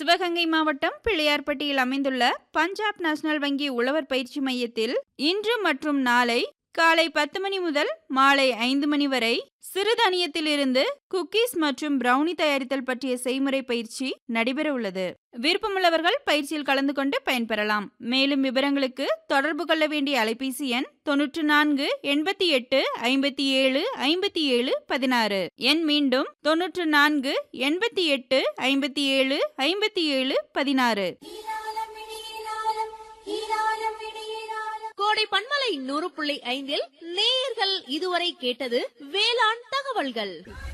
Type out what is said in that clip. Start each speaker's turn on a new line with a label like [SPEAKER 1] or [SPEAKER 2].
[SPEAKER 1] சிவகங்கை மாவட்டம் பிள்ளையார்பட்டியில் அமைந்துள்ள பஞ்சாப் நேஷனல் வங்கி உழவர் பயிற்சி மையத்தில் இன்று மற்றும் நாளை காலை பத்து மணி முதல் மாலை ஐந்து மணி வரை சிறுதானியத்திலிருந்து குக்கீஸ் மற்றும் பிரவுனி தயாரித்தல் பற்றிய செய்முறை பயிற்சி நடைபெற உள்ளது விருப்பமுள்ளவர்கள் பயிற்சியில் கலந்து கொண்டு பயன்பெறலாம் மேலும் விவரங்களுக்கு தொடர்பு கொள்ள வேண்டிய அலைபேசி எண் தொன்னூற்று நான்கு எண்பத்தி எட்டு ஐம்பத்தி ஏழு ஐம்பத்தி ஏழு பதினாறு எண் மீண்டும் தொன்னூற்று நான்கு எண்பத்தி எட்டு ஐம்பத்தி ஏழு ஐம்பத்தி ஏழு பதினாறு
[SPEAKER 2] கோடை பண்பலை நூறு புள்ளி ஐந்தில் நேயர்கள் இதுவரை கேட்டது வேளாண் தகவல்கள்